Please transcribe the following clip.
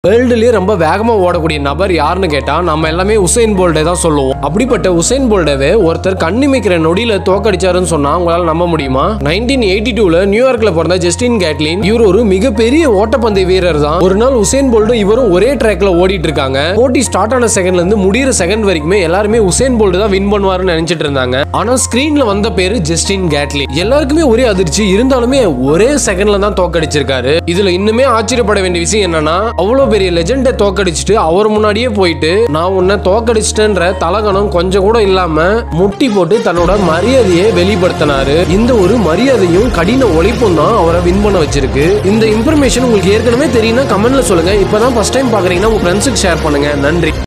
வேர்ல்டுலயே ரொம்ப வேகமா ஓடக்கூடிய நபர் யாருன்னு கேட்டா நம்ம எல்லாமே உசைன் போல்டே தான் சொல்லுவோம் அப்படிப்பட்ட உசைன் போல்டவே ஒருத்தர் கண்ணிமைக்கிற நொடியில தோக்கடிச்சாருன்னு சொன்னா உங்களால நம்ப முடியுமா நைன்டீன் எயிட்டி டூல நியூயார்க்ல பிறந்த ஜஸ்டின் கேட்லின் இவர் ஒரு மிகப்பெரிய ஓட்டப்பந்தய வீரர் தான் ஒரு நாள் உசைன் போல்டும் இவரும் ஒரே ட்ராக்ல ஓடிட்டு இருக்காங்க போட்டி ஸ்டார்ட் ஆன செகண்ட்ல இருந்து முடியிற செகண்ட் வரைக்குமே எல்லாருமே உசைன் போல்ட் தான் வின் பண்ணுவாருன்னு நினைச்சிட்டு இருந்தாங்க ஆனா ஸ்கிரீன்ல வந்த பேரு ஜஸ்டின் கேட்லின் எல்லாருக்குமே ஒரே அதிர்ச்சி இருந்தாலுமே ஒரே செகண்ட்ல தான் தோக்கடிச்சிருக்காரு இதுல இன்னுமே ஆச்சரியப்பட வேண்டிய விஷயம் என்னன்னா அவ்வளவு பெரிய லெஜெண்டை தோக்கடிச்சிட்டு அவர் முன்னாடியே போயிட்டு நான் உன்னை தோக்கடிச்சிட்டேன்ற தலகணம் கொஞ்சம் கூட இல்லாம முட்டி போட்டு தன்னோட மரியாதையை வெளிப்படுத்தினாரு இந்த ஒரு மரியாதையும் கடின உழைப்பும் தான் அவரை வின் பண்ண வச்சிருக்கு இந்த இன்ஃபர்மேஷன் உங்களுக்கு ஏற்கனவே தெரியும்னா கமெண்ட்ல சொல்லுங்க இப்பதான் ஃபர்ஸ்ட் டைம் பாக்குறீங்கன்னா உங்க ஃப்ரெண்ட்ஸுக்கு ஷேர் பண்ணுங்க நன்றி